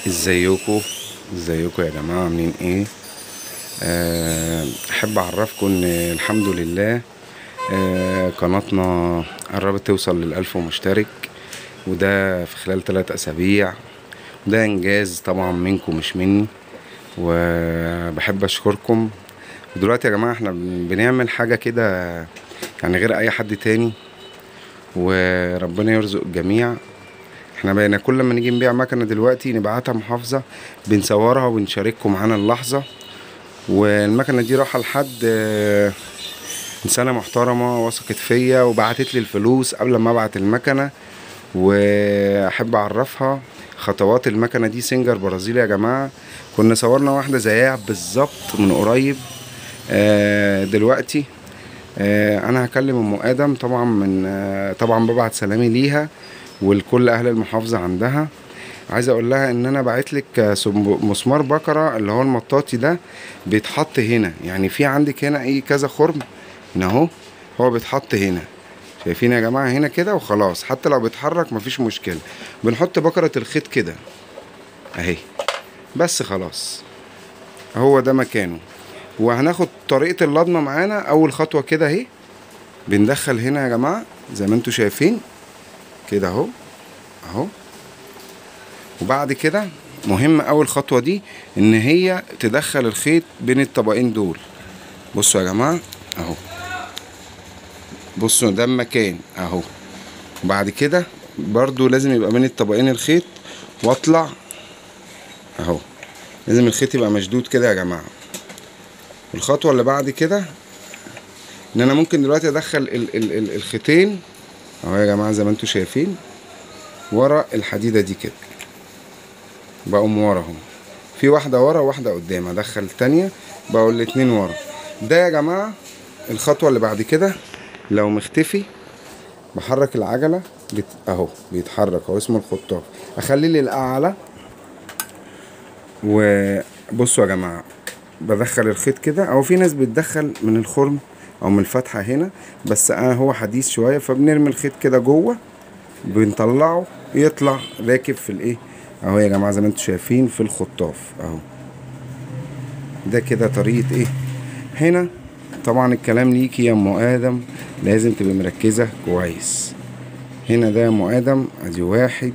ازيكم ازيكم يا جماعه عاملين ايه آه، احب اعرفكم ان الحمد لله آه، قناتنا قربت توصل للألف مشترك وده في خلال ثلاث اسابيع وده انجاز طبعا منكم مش مني وبحب اشكركم ودلوقتي يا جماعه احنا بن- بنعمل حاجه كده يعني غير اي حد تاني وربنا يرزق الجميع احنا بقينا كل ما نيجي نبيع مكنه دلوقتي نبعتها محافظه بنصورها وبنشارككم معانا اللحظه والمكنه دي رايحه لحد آه، انسانه محترمه وثقت فيا وبعتت لي الفلوس قبل ما ابعت المكنه واحب اعرفها خطوات المكنه دي سنجر برازيلي يا جماعه كنا صورنا واحده زيها بالظبط من قريب آه، دلوقتي آه، انا هكلم ام ادم طبعا من آه، طبعا ببعت سلامي ليها ولكل اهل المحافظه عندها عايز اقول لها ان انا باعت لك آه، سم- مسمار بكره اللي هو المطاطي ده بيتحط هنا يعني في عندك هنا ايه كذا خرم هنا اهو هو بيتحط هنا شايفين يا جماعه هنا كده وخلاص حتى لو بيتحرك مفيش مشكله بنحط بكره الخيط كده اهي بس خلاص هو ده مكانه وهناخد طريقة اللضمة معانا أول خطوة كده أهي بندخل هنا يا جماعة زي ما انتوا شايفين كده أهو أهو وبعد كده مهم أول خطوة دي إن هي تدخل الخيط بين الطبقين دول بصوا يا جماعة أهو بصوا ده المكان أهو وبعد كده برضو لازم يبقى بين الطبقين الخيط واطلع أهو لازم الخيط يبقى مشدود كده يا جماعة الخطوه اللي بعد كده ان انا ممكن دلوقتي ادخل ال ال ال الخيطين اهو يا جماعه زي ما انتم شايفين ورا الحديده دي كده بقوم ورا اهو في واحده ورا وواحده قدام ادخل التانية بقوا الاتنين ورا ده يا جماعه الخطوه اللي بعد كده لو مختفي بحرك العجله بت... اهو بيتحرك اهو اسمه الخطاف اخليه للاعلى وبصوا يا جماعه بدخل الخيط كده او في ناس بتدخل من الخرم او من الفتحه هنا بس انا هو حديث شويه فبنرمي الخيط كده جوه بنطلعه يطلع راكب في الايه اهو يا جماعه زي ما انتم شايفين في الخطاف اهو ده كده طريقه ايه هنا طبعا الكلام ليكي يا ام ادم لازم تبقى مركزه كويس هنا ده يا ام ادم ادي واحد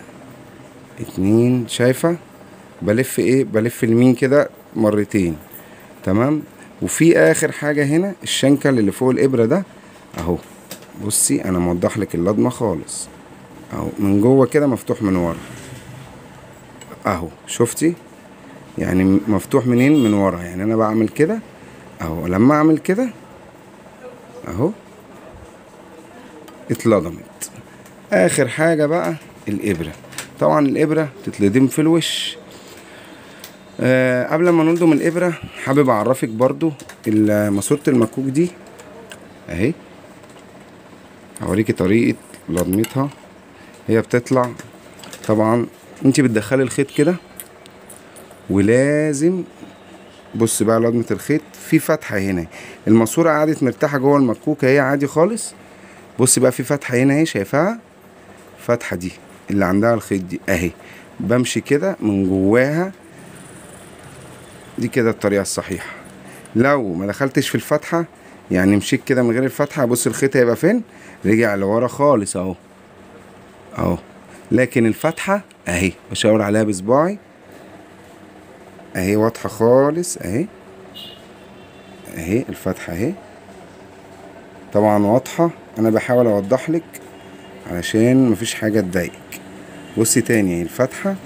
اتنين شايفه بلف ايه بلف اليمين كده مرتين تمام وفي اخر حاجه هنا الشنكل اللي فوق الابره ده اهو بصي انا موضح لك اللضمه خالص اهو من جوه كده مفتوح من ورا اهو شفتي يعني مفتوح منين من ورا يعني انا بعمل كده اهو لما اعمل كده اهو اتلضمت اخر حاجه بقى الابره طبعا الابره تتلضم في الوش آه قبل ما نلضم الابره حابب اعرفك برضو ال- ماسوره المكوك دي اهي هوريكي طريقه لضمتها هي بتطلع طبعا انت بتدخلي الخيط كده ولازم بص بقى لضمه الخيط في فتحه هنا الماسوره قعدت مرتاحه جوه المكوكه هي عادي خالص بص بقى في فتحه هنا اهي شايفاها فتحه دي اللي عندها الخيط دي اهي بمشي كده من جواها دي كده الطريقة الصحيحة لو ما دخلتش في الفتحة يعني مشيت كده من غير الفتحة بص الخيط هيبقى فين رجع لورا خالص اهو اهو لكن الفتحة اهي بشاور عليها بصباعي اهي واضحة خالص اهي اهي الفتحة اهي طبعا واضحة انا بحاول اوضح لك علشان مفيش حاجة تضايقك بصي تاني اهي الفتحة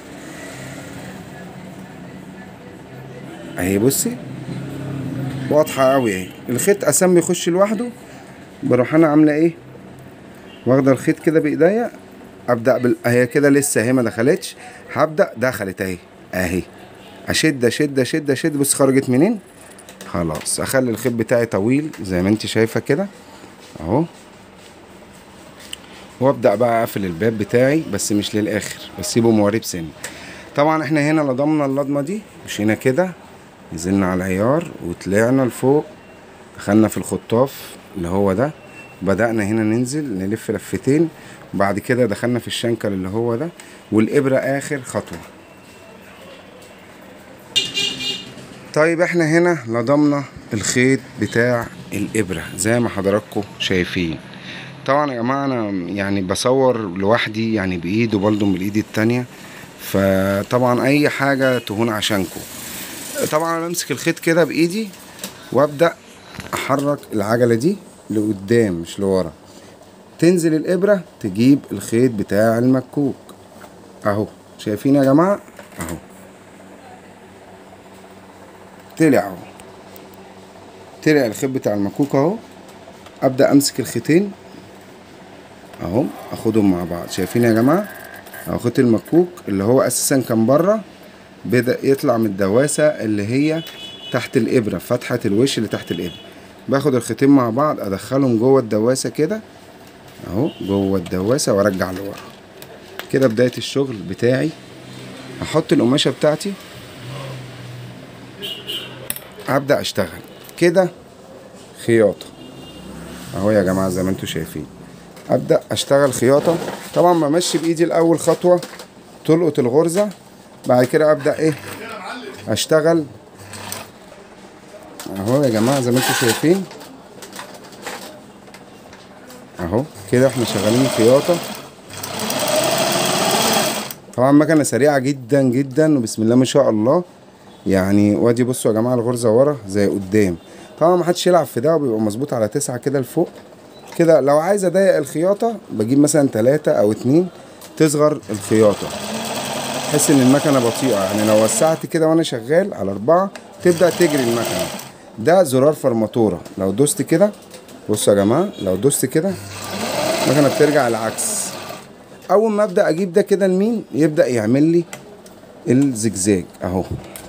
اهي بصي واضحة اوي اهي الخيط اسام بيخش لوحده بروح انا عاملة ايه واخدة الخيط كده بايديا ابدأ بال... اهي كده لسه اهي ما دخلتش هبدأ دخلت اهي اهي اشد اشد اشد اشد بص خرجت منين خلاص اخلي الخيط بتاعي طويل زي ما انت شايفة كده اهو وابدأ بقى اقفل الباب بتاعي بس مش للاخر بسيبه موارب سن طبعا احنا هنا لضمنا اللضمة دي مشينا كده نزلنا على العيار وطلعنا لفوق دخلنا في الخطاف اللي هو ده بدأنا هنا ننزل نلف لفتين وبعد كده دخلنا في الشنكل اللي هو ده والإبرة آخر خطوة طيب احنا هنا لضمنا الخيط بتاع الابره زي ما حضراتكم شايفين طبعا يا جماعه انا يعني بصور لوحدي يعني بايد وبلضم بالايد التانية فطبعا اي حاجه تهون عشانكم طبعا انا بمسك الخيط كده بايدي وابدا احرك العجله دي لقدام مش لورا تنزل الابره تجيب الخيط بتاع المكوك اهو شايفين يا جماعه اهو طلع اهو طلع الخيط بتاع المكوك اهو ابدا امسك الخيطين اهو اخدهم مع بعض شايفين يا جماعه اهو خيط المكوك اللي هو اساسا كان بره بدا يطلع من الدواسه اللي هي تحت الابره فتحه الوش اللي تحت الابره باخد الخيطين مع بعض ادخلهم جوه الدواسه كده اهو جوه الدواسه وارجع لورا كده بدايه الشغل بتاعي احط القماشه بتاعتي ابدا اشتغل كده خياطه اهو يا جماعه زي ما انتم شايفين ابدا اشتغل خياطه طبعا بمشي بايدي الاول خطوه تلقط الغرزه بعد كده ابدا ايه اشتغل اهو يا جماعه زي ما انتم شايفين اهو كده احنا شغالين خياطه طبعا مكنه سريعه جدا جدا وبسم الله ما شاء الله يعني وادي بصوا يا جماعه الغرزه ورا زي قدام طبعا ما حدش يلعب في ده وبيبقى مظبوط على تسعة كده لفوق كده لو عايز اضيق الخياطه بجيب مثلا تلاتة او اتنين تصغر الخياطه تحس ان المكنه بطيئه يعني لو وسعت كده وانا شغال على اربعة تبدا تجري المكنه ده زرار فرماتوره لو دوست كده بصوا يا جماعه لو دوست كده المكنه بترجع العكس اول ما ابدا اجيب ده كده لمين يبدا يعمل لي الزجزاج اهو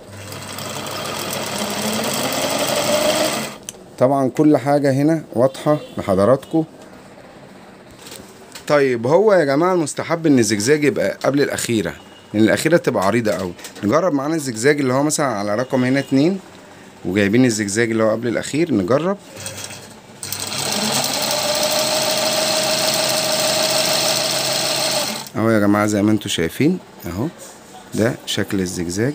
طبعا كل حاجة هنا واضحة لحضراتكم طيب هو يا جماعة المستحب ان الزجزاج يبقى قبل الأخيرة لأن الأخيرة تبقى عريضة أوي نجرب معانا الزجزاج اللي هو مثلا على رقم هنا اتنين وجايبين الزجزاج اللي هو قبل الأخير نجرب اهو يا جماعة زي ما انتوا شايفين اهو ده شكل الزجزاج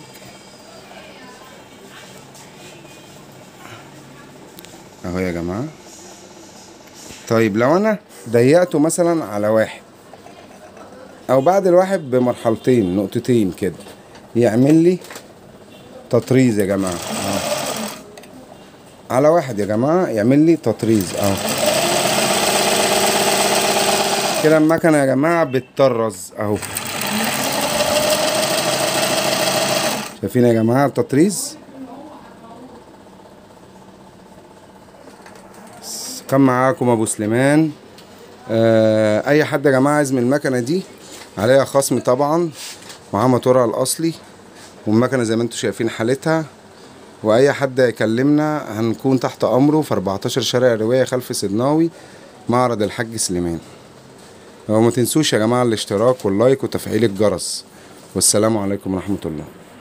اهو يا جماعة طيب لو انا ضيقته مثلا على واحد او بعد الواحد بمرحلتين نقطتين كده يعمل لي تطريز يا جماعة اهو على واحد يا جماعة يعمل لي تطريز اهو كده المكنة يا جماعة بتطرز اهو شايفين يا جماعة التطريز كان معاكم ابو سليمان آه اي حد يا جماعه عايز من المكنه دي عليها خصم طبعا معاه موتورها الاصلي والمكنه زي ما انتم شايفين حالتها واي حد يكلمنا هنكون تحت امره في 14 شارع الروايه خلف سدناوي معرض الحاج سليمان وما تنسوش يا جماعه الاشتراك واللايك وتفعيل الجرس والسلام عليكم ورحمه الله